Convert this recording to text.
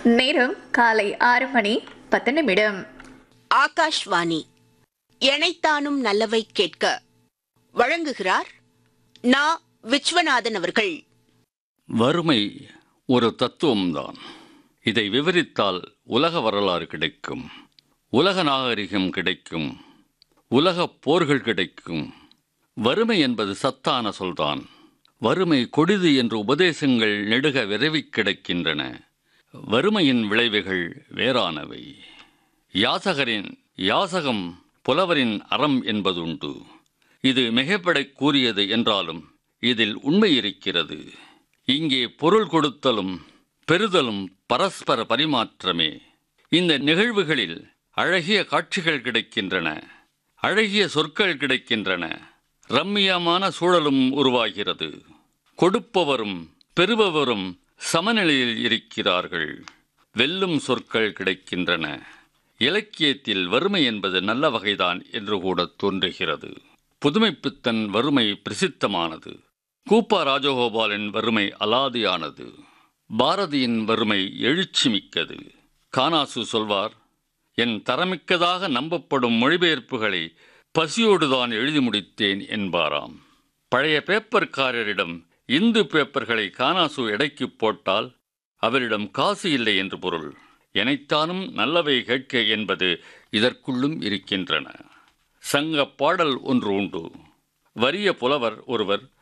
நேரம் காலை ஆறு மணி பத்து நிமிடம் ஆகாஷ்வாணி எனைத்தானும் நல்லவை கேட்க வழங்குகிறார் நா விஸ்வநாதன் அவர்கள் வறுமை ஒரு தத்துவம்தான் இதை விவரித்தால் உலக வரலாறு கிடைக்கும் உலக நாகரிகம் கிடைக்கும் உலக போர்கள் கிடைக்கும் வறுமை என்பது சத்தான சொல்தான் வறுமை கொடிது என்ற உபதேசங்கள் நெடுக விரைவிக் கிடக்கின்றன வறுமையின் விளைவுகள் வேறானவை யாசகரின் யாசகம் புலவரின் அறம் என்பதுண்டு இது மிகைப்படக் கூறியது என்றாலும் இதில் உண்மை இருக்கிறது இங்கே பொருள் கொடுத்தலும் பெறுதலும் பரஸ்பர பரிமாற்றமே இந்த நிகழ்வுகளில் அழகிய காட்சிகள் கிடைக்கின்றன அழகிய சொற்கள் கிடைக்கின்றன ரம்மியமான சூழலும் உருவாகிறது கொடுப்பவரும் பெறுபவரும் சமநிலையில் இருக்கிறார்கள் வெல்லும் சொற்கள் கிடைக்கின்றன இலக்கியத்தில் வறுமை என்பது நல்ல வகைதான் என்று கூட தோன்றுகிறது புதுமைப்பித்தன் வறுமை பிரசித்தமானது கூப்பா ராஜகோபாலின் வறுமை அலாதியானது பாரதியின் வறுமை எழுச்சி மிக்கது கானாசு சொல்வார் என் தரமிக்கதாக நம்பப்படும் மொழிபெயர்ப்புகளை பசியோடுதான் எழுதி முடித்தேன் என்பாராம் பழைய பேப்பர்காரரிடம் இந்து பேப்பர்களை கானாசு எடைக்கு போட்டால் அவரிடம் காசு இல்லை என்று பொருள் எனைத்தானும் நல்லவை கேட்க என்பது இதற்குள்ளும் இருக்கின்றன சங்க பாடல் ஒன்று உண்டு வறிய புலவர் ஒருவர்